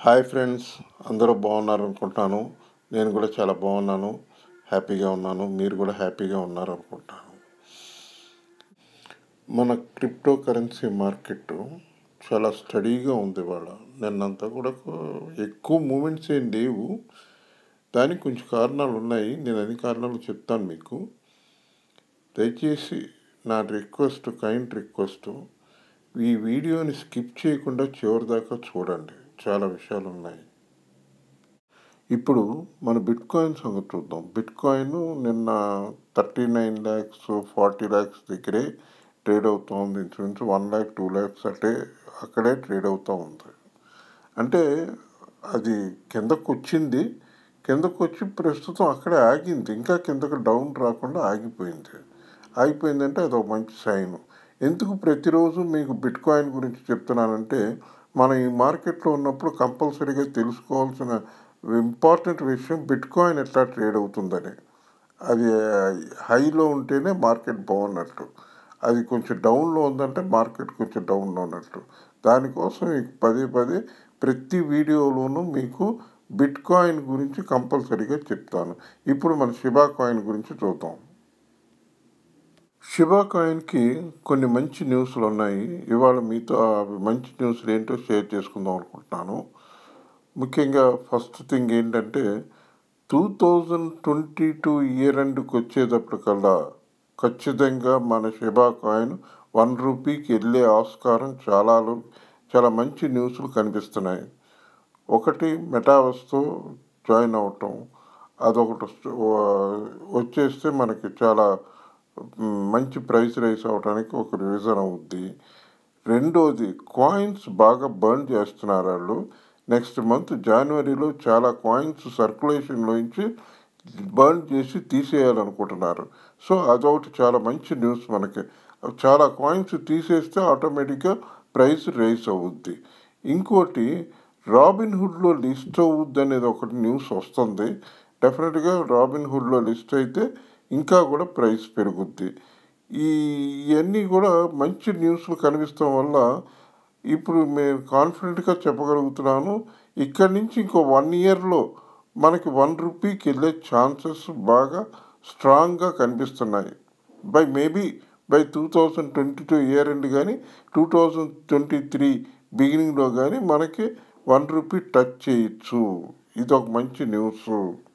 Hi friends అందరూ బాగున్నారు అనుకుంటున్నాను నేను కూడా చాలా బాగున్నాను హ్యాపీగా ఉన్నాను మీరు కూడా హ్యాపీగా ఉన్నారు అనుకుంటాను మన క్రిప్టో కరెన్సీ మార్కెట్ చాలా స్టడీగా ఉంది వాళ్ళ నిన్నంతా కూడా ఎక్కువ మూమెంట్స్ ఏం లేవు దానికి కొంచెం కారణాలు ఉన్నాయి నేను అన్ని కారణాలు చెప్తాను మీకు దయచేసి నా రిక్వెస్ట్ కైండ్ రిక్వెస్ట్ ఈ వీడియోని స్కిప్ చేయకుండా చివరి దాకా చూడండి చాలా విషయాలు ఉన్నాయి ఇప్పుడు మన బిట్ కాయిన్ సంగతి చూద్దాం బిట్ కాయిన్ నిన్న thirty nine lakhs forty lakhs దగ్గరే ట్రేడ్ అవుతూ ఉంది ఇంచుమించు వన్ ల్యాక్ టూ ల్యాక్స్ అంటే అక్కడే ట్రేడ్ అవుతూ ఉంది అంటే అది కిందకు వచ్చింది కిందకు వచ్చి ప్రస్తుతం అక్కడే ఆగింది ఇంకా కిందకు డౌన్ రాకుండా ఆగిపోయింది ఆగిపోయిందంటే అది ఒక మంచి సైన్ ఎందుకు ప్రతిరోజు మీకు బిట్ కాయిన్ గురించి చెప్తున్నానంటే మనం ఈ మార్కెట్లో ఉన్నప్పుడు కంపల్సరీగా తెలుసుకోవాల్సిన ఇంపార్టెంట్ విషయం బిట్ కాయిన్ ఎట్లా ట్రేడ్ అవుతుందని అది హైలో ఉంటేనే మార్కెట్ బాగున్నట్టు అది కొంచెం డౌన్లో ఉందంటే మార్కెట్ కొంచెం డౌన్లో ఉన్నట్టు దానికోసం మీకు పదే పదే ప్రతి వీడియోలోనూ మీకు బిట్ కాయిన్ గురించి కంపల్సరీగా చెప్తాను ఇప్పుడు మన షిబా కాయిన్ గురించి చూద్దాం షిబా కాయిన్కి కొన్ని మంచి న్యూస్లు ఉన్నాయి ఇవాళ మీతో ఆ మంచి న్యూస్లు ఏంటో షేర్ చేసుకుందాం అనుకుంటున్నాను ముఖ్యంగా ఫస్ట్ థింగ్ ఏంటంటే two thousand twenty two year ఎండ్కి వచ్చేటప్పటికల్లా ఖచ్చితంగా మన షిబా కాయిన్ వన్ రూపీకి వెళ్ళే ఆస్కారం చాలా చాలా మంచి న్యూస్లు కనిపిస్తున్నాయి ఒకటి మెటావర్స్తో జాయిన్ అవటం అదొకటి వచ్చేస్తే మనకి చాలా మంచి ప్రైస్ రైస్ అవడానికి ఒక రీజన్ అవుద్ది రెండోది కాయిన్స్ బాగా బర్న్ చేస్తున్నారు వాళ్ళు నెక్స్ట్ మంత్ జనవరిలో చాలా కాయిన్స్ సర్క్యులేషన్లోంచి బర్న్ చేసి తీసేయాలనుకుంటున్నారు సో అదొకటి చాలా మంచి న్యూస్ మనకి చాలా కాయిన్స్ తీసేస్తే ఆటోమేటిక్గా ప్రైస్ రైస్ అవుద్ది ఇంకోటి రాబిన్ హుడ్లో లిస్ట్ అవుద్ది అనేది ఒకటి న్యూస్ వస్తుంది డెఫినెట్గా రాబిన్ హుడ్లో లిస్ట్ అయితే ఇంకా కూడా ప్రైస్ పెరుగుద్ది ఈ ఇవన్నీ కూడా మంచి న్యూస్లు కనిపిస్తాం వల్ల ఇప్పుడు నేను కాన్ఫిడెంట్గా చెప్పగలుగుతున్నాను ఇక్కడి నుంచి ఇంకో వన్ ఇయర్లో మనకి వన్ రూపీకి వెళ్ళే ఛాన్సెస్ బాగా స్ట్రాంగ్గా కనిపిస్తున్నాయి by maybe by two thousand twenty two year end కానీ టూ థౌజండ్ ట్వంటీ త్రీ బిగినింగ్లో కానీ మనకి వన్ రూపీ టచ్ చేయొచ్చు ఇది ఒక మంచి న్యూస్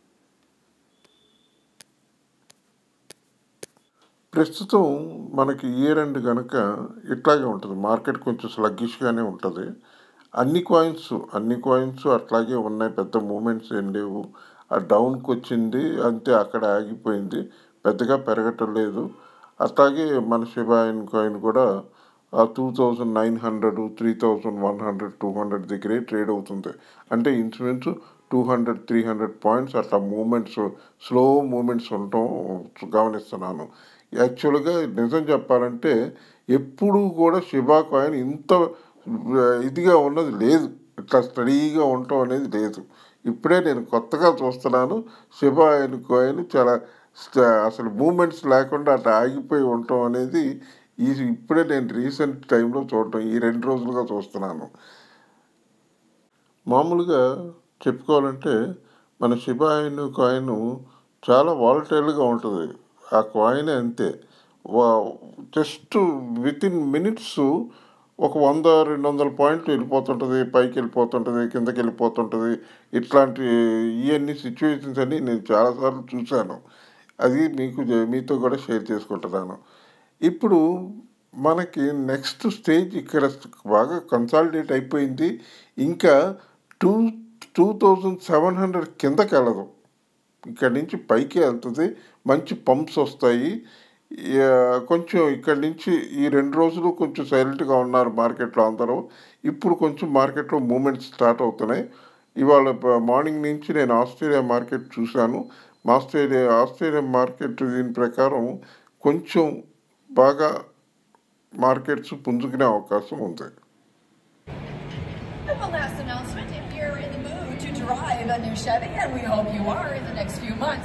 ప్రస్తుతం మనకి ఇయర్ ఎండ్ కనుక ఇట్లాగే ఉంటుంది మార్కెట్ కొంచెం స్లగ్గిష్గానే ఉంటుంది అన్ని కాయిన్స్ అన్ని కాయిన్స్ అట్లాగే ఉన్నాయి పెద్ద మూమెంట్స్ ఏం లేవు ఆ డౌన్కి వచ్చింది అంతే అక్కడ ఆగిపోయింది పెద్దగా పెరగటం లేదు అట్లాగే మన శివాయన్ కాయిన్ కూడా ఆ two thousand nine hundred three thousand one hundred two hundred దగ్గరే ట్రేడ్ అవుతుంది అంటే insurance two hundred three hundred points అట్లా మూమెంట్స్ స్లో మూమెంట్స్ ఉండటం గమనిస్తున్నాను యాక్చువల్గా నిజం చెప్పాలంటే ఎప్పుడూ కూడా శిబా కాయిన్ ఇంత ఇదిగా ఉన్నది లేదు ఇట్లా స్టడీగా ఉండటం అనేది లేదు ఇప్పుడే నేను కొత్తగా చూస్తున్నాను శిబా కాయిన్ చాలా అసలు మూమెంట్స్ లేకుండా అట్లా ఆగిపోయి ఉండటం అనేది ఈ ఇప్పుడే నేను రీసెంట్ టైంలో చూడటం ఈ రెండు రోజులుగా చూస్తున్నాను మామూలుగా చెప్పుకోవాలంటే మన శిబాయిన్ కాయిన్ చాలా వాలటైల్గా ఉంటుంది ఆ కాయిన్ అంతే జస్ట్ విత్ ఇన్ మినిట్స్ ఒక వంద రెండు వందల పాయింట్లు వెళ్ళిపోతుంటుంది పైకి వెళ్ళిపోతుంటుంది కిందకి వెళ్ళిపోతుంటుంది ఇట్లాంటి ఇవన్నీ సిచ్యువేషన్స్ అన్ని నేను చాలాసార్లు చూశాను అది మీకు మీతో కూడా షేర్ చేసుకుంటున్నాను ఇప్పుడు మనకి నెక్స్ట్ స్టేజ్ ఇక్కడ బాగా కన్సాలిడేట్ అయిపోయింది ఇంకా two two thousand seven hundred కిందకి వెళ్ళదు ఇక్కడ నుంచి పైకి వెళ్తుంది మంచి పంప్స్ వస్తాయి కొంచెం ఇక్కడి నుంచి ఈ రెండు రోజులు కొంచెం సైలెంట్గా ఉన్నారు మార్కెట్లో అందరూ ఇప్పుడు కొంచెం మార్కెట్లో మూమెంట్స్ స్టార్ట్ అవుతున్నాయి ఇవాళ మార్నింగ్ నుంచి నేను ఆస్ట్రేలియా మార్కెట్ చూశాను ఆస్ట్రేలియా ఆస్ట్రేలియా మార్కెట్ దీని ప్రకారం కొంచెం బాగా మార్కెట్స్ పుంజుకునే అవకాశం ఉంది And one last announcement, if you're in the mood to drive a new Chevy, and we hope you are in the next few months,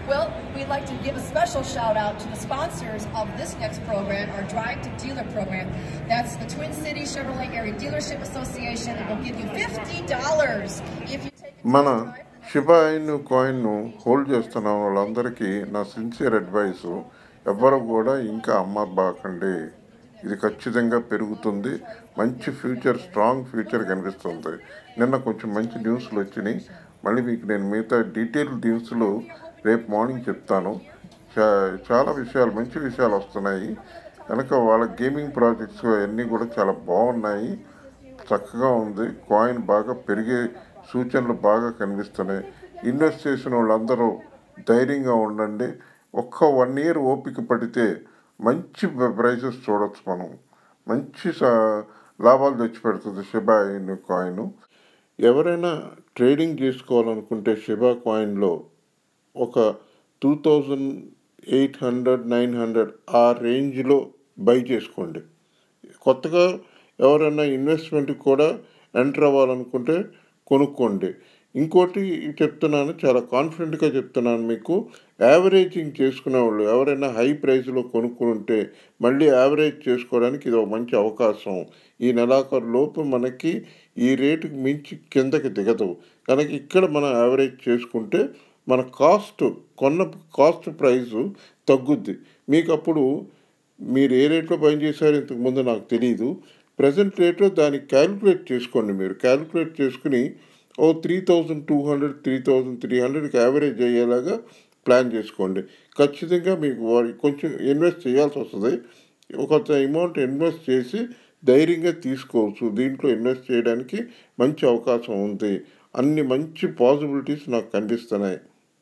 Well, we'd like to give a special shout out to the sponsors of this next program, our Drive to Dealer program. That's the Twin Cities Chevrolet Area Dealership Association. It will give you $50 if you take a మన test drive. Shiba Inu కాయిన్ను hold చేస్తున్న వాళ్ళందరికీ నా sincere advice ఎవ్వరు కూడా ఇంకా అమ్మబాకండి ఇది ఖచ్చితంగా పెరుగుతుంది మంచి ఫ్యూచర్ స్ట్రాంగ్ ఫ్యూచర్ కనిపిస్తుంది నిన్న కొంచెం మంచి న్యూస్లు వచ్చినాయి మళ్ళీ మీకు నేను మిగతా డీటెయిల్ న్యూస్లు రేపు మార్నింగ్ చెప్తాను చా- చాలా విషయాలు మంచి విషయాలు వస్తున్నాయి కనుక వాళ్ళ గేమింగ్ ప్రాజెక్ట్స్ అన్నీ కూడా చాలా బాగున్నాయి చక్కగా ఉంది కాయిన్ బాగా పెరిగే సూచనలు బాగా కనిపిస్తున్నాయి ఇన్వెస్ట్ చేసిన వాళ్ళందరూ ధైర్యంగా ఉండండి ఒక్క వన్ ఇయర్ ఓపిక పడితే మంచి ప్రైసెస్ చూడొచ్చు మనం మంచి స- లాభాలు తెచ్చిపెడుతుంది షిబా ఇన్ కాయిన్ ఎవరైనా ట్రేడింగ్ చేసుకోవాలనుకుంటే షిబా కాయిన్లో ఒక two thousand eight hundred nine hundred ఆ రేంజ్లో బై చేసుకోండి కొత్తగా ఎవరైనా ఇన్వెస్ట్మెంట్కి కూడా ఎంటర్ అవ్వాలనుకుంటే కొనుక్కోండి ఇంకోటి చెప్తున్నాను చాలా కాన్ఫిడెంట్గా చెప్తున్నాను మీకు యావరేజింగ్ చేసుకునే వాళ్ళు ఎవరైనా హై ప్రైస్లో కొనుక్కుని ఉంటే మళ్ళీ యావరేజ్ చేసుకోవడానికి ఇది ఒక మంచి అవకాశం ఈ నెలాఖరు లోపు మనకి ఈ రేటుకి మించి కిందకి దిగదు కనుక ఇక్కడ మనం యావరేజ్ చేసుకుంటే మన కాస్ట్ కొన్న కాస్ట్ ప్రైస్ తగ్గుద్ది మీకు అప్పుడు మీరు ఏ రేట్లో పని చేశారో ఇంతకు ముందు నాకు తెలియదు ప్రజెంట్ రేట్లో దాన్ని క్యాలిక్యులేట్ చేసుకోండి మీరు క్యాలిక్యులేట్ చేసుకుని ఓ three thousand two hundred three thousand three హండ్రెడ్కి యావరేజ్ అయ్యేలాగా ప్లాన్ చేసుకోండి ఖచ్చితంగా మీకు వారి- కొంచెం ఇన్వెస్ట్ చేయాల్సి వస్తుంది ఒక అమౌంట్ ఇన్వెస్ట్ చేసి ధైర్యంగా తీసుకోవచ్చు దీంట్లో ఇన్వెస్ట్ చేయడానికి మంచి అవకాశం ఉంది అన్ని మంచి పాసిబిలిటీస్ నాకు కనిపిస్తున్నాయి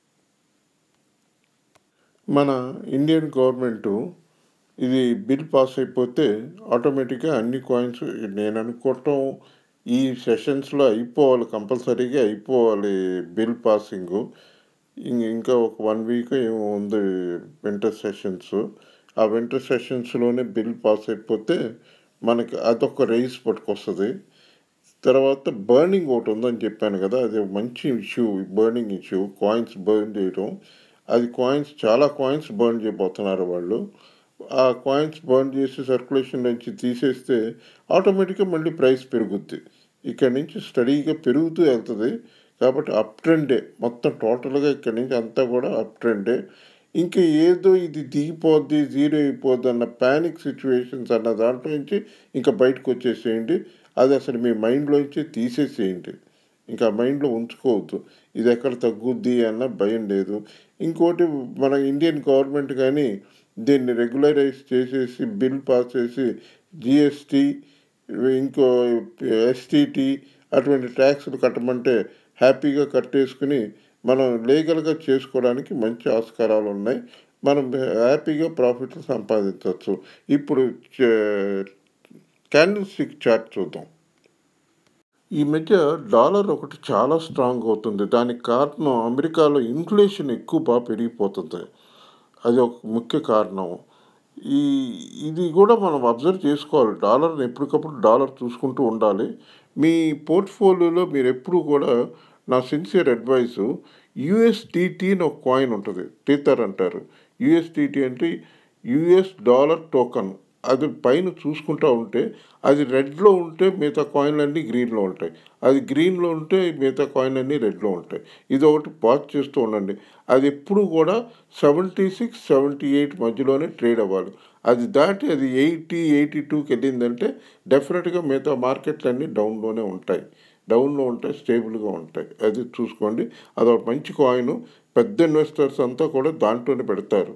మన ఇండియన్ గవర్నమెంట్ ఇది బిల్ పాస్ అయిపోతే ఆటోమేటిక్గా అన్ని కాయిన్స్ నేను అనుకోవటం ఈ సెషన్స్లో అయిపోవాలి కంపల్సరీగా అయిపోవాలి బిల్ పాసింగ్ ఇంకా ఒక వన్ వీక్ ఏమో ఉంది వింటర్ సెషన్స్ ఆ వింటర్ సెషన్స్లోనే బిల్ పాస్ అయిపోతే మనకి అదొక రైస్ పట్టుకొస్తుంది తర్వాత బర్నింగ్ ఒకటి ఉందని చెప్పాను కదా అది ఒక మంచి issue burning issue coins burn చేయడం అది కాయిన్స్ చాలా కాయిన్స్ బర్న్ చేయబోతున్నారు వాళ్ళు ఆ కాయిన్స్ బర్న్ చేసి సర్క్యులేషన్ నుంచి తీసేస్తే ఆటోమేటిక్గా మళ్ళీ ప్రైస్ పెరుగుద్ది ఇక్కడ నుంచి స్టడీగా పెరుగుతూ వెళ్తుంది కాబట్టి అప్ ట్రెండే మొత్తం టోటల్గా ఇక్కడ నుంచి అంతా కూడా అప్ ట్రెండే ఇంకా ఏదో ఇది దిగిపోద్ది జీరో అయిపోద్ది అన్న ప్యానిక్ సిచ్యువేషన్స్ అన్న దాంట్లో నుంచి ఇంకా బయటకు వచ్చేసేయండి అది అసలు మీ మైండ్లోంచి తీసేసేయండి ఇంకా మైండ్లో ఉంచుకోవద్దు ఇది ఎక్కడ తగ్గుద్ది అన్న భయం లేదు ఇంకోటి మన ఇండియన్ గవర్నమెంట్ కానీ దీన్ని రెగ్యులరైజ్ చేసేసి బిల్ పాస్ చేసి జిఎస్టీ ఇంకో ఎస్టీటీ అటువంటి ట్యాక్స్లు కట్టమంటే హ్యాపీగా కట్టేసుకుని మనం లీగల్గా చేసుకోవడానికి మంచి ఆస్కారాలు ఉన్నాయి మనం హ్యాపీగా ప్రాఫిట్లు సంపాదించవచ్చు ఇప్పుడు క్యాండిల్ స్టిక్ చార్ట్ చూద్దాం ఈ మధ్య డాలర్ ఒకటి చాలా స్ట్రాంగ్ అవుతుంది దానికి కారణం అమెరికాలో ఇన్ఫ్లేషన్ ఎక్కువ బాగా పెరిగిపోతుంది అది ఒక ముఖ్య కారణం ఈ ఇది కూడా మనం అబ్జర్వ్ చేసుకోవాలి డాలర్ని ఎప్పటికప్పుడు డాలర్ చూసుకుంటూ ఉండాలి మీ పోర్ట్ఫోలియోలో మీరు ఎప్పుడు కూడా నా సిన్సియర్ అడ్వైసు యుఎస్డిటి అని ఒక కాయిన్ ఉంటుంది టీతర్ అంటారు యుఎస్డిటి అంటే యుఎస్ డాలర్ టోకన్ అది పైన చూసుకుంటా ఉంటే అది రెడ్లో ఉంటే మిగతా కాయిన్లన్నీ గ్రీన్లో ఉంటాయి అది గ్రీన్లో ఉంటే మిగతా కాయిన్లన్నీ రెడ్లో ఉంటాయి ఇది ఒకటి పాజ్ చేస్తూ ఉండండి అది ఎప్పుడు కూడా సెవెంటీ సిక్స్ సెవెంటీ ఎయిట్ మధ్యలోనే ట్రేడ్ అవ్వాలి అది దాటి అది ఎయిటీ ఎయిటీ టూకి వెళ్ళిందంటే డెఫినెట్గా మిగతా మార్కెట్లన్నీ డౌన్లోనే ఉంటాయి డౌన్లో ఉంటాయి స్టేబుల్గా ఉంటాయి అది చూసుకోండి అదొక మంచి కాయిన్ పెద్ద ఇన్వెస్టర్స్ అంతా కూడా దాంట్లోనే పెడతారు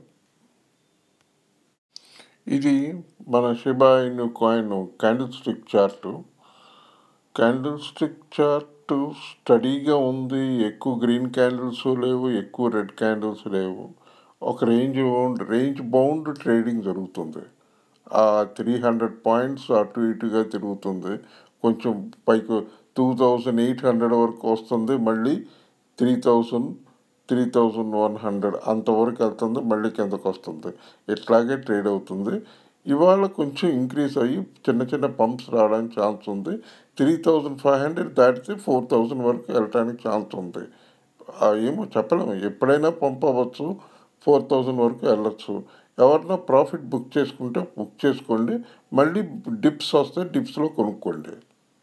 ఇది మన Shiba Inu coin candlestick chart candlestick chart స్టడీగా ఉంది ఎక్కువ గ్రీన్ క్యాండిల్స్ లేవు ఎక్కువ రెడ్ క్యాండిల్స్ లేవు ఒక range bound range bound trading జరుగుతుంది ఆ త్రీ హండ్రెడ్ పాయింట్స్ అటు ఇటుగా తిరుగుతుంది కొంచెం పైకి టూ థౌజండ్ ఎయిట్ హండ్రెడ్ వరకు వస్తుంది మళ్ళీ three thousand three thousand one hundred అంతవరకు వెళ్తుంది మళ్ళీ కిందకు వస్తుంది ఇట్లాగే ట్రేడ్ అవుతుంది ఇవాళ కొంచెం ఇంక్రీజ్ అయ్యి చిన్న చిన్న పంప్స్ రావడానికి ఛాన్స్ ఉంది త్రీ థౌజండ్ ఫైవ్ హండ్రెడ్ దాటితే ఫోర్ థౌజండ్ వరకు వెళ్ళడానికి ఛాన్స్ ఉంది ఆ ఏమో చెప్పలేము ఎప్పుడైనా పంపవచ్చు ఫోర్ థౌజండ్ వరకు వెళ్ళచ్చు ఎవరన్నా ప్రాఫిట్ బుక్ చేసుకుంటే బుక్ చేసుకోండి మళ్ళీ డిప్స్ వస్తే డిప్స్లో కొనుక్కోండి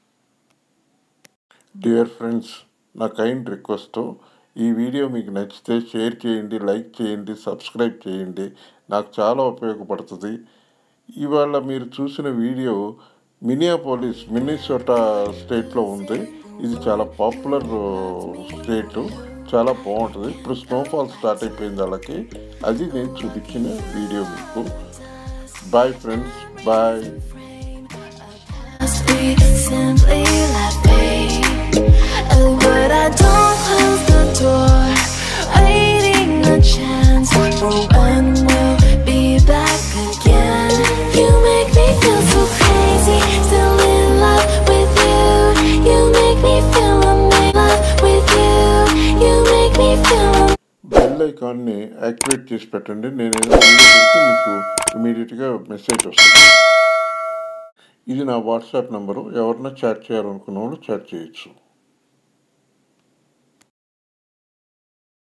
డియర్ ఫ్రెండ్స్ నా కైండ్ రిక్వెస్ట్ ఈ వీడియో మీకు నచ్చితే షేర్ చేయండి లైక్ చేయండి సబ్స్క్రైబ్ చేయండి నాకు చాలా ఉపయోగపడుతుంది ఇవాళ మీరు చూసిన వీడియో మినియాపోలిస్ మినిసోటా స్టేట్లో ఉంది ఇది చాలా పాపులర్ స్టేట్ చాలా బాగుంటుంది ఇప్పుడు స్నోఫాల్ స్టార్ట్ అయిపోయింది వాళ్ళకి అది నేను చూపించిన వీడియో మీకు bye friends bye must be simply laughing. And but I don't close the door, waiting a chance for when we'll be back again. You make me feel so crazy, still in love with you. You make me feel I'm in love with you. You make me feel. Bell ఐకాన్ని activate చేసి పెట్టండి నేను ఏదో video పెడితే మీకు ఇమీడియట్గా message వస్తుంది ఇది నా వాట్సాప్ నెంబరు ఎవరన్నా చాట్ చేయాలనుకున్న వాళ్ళు చాట్ చేయొచ్చు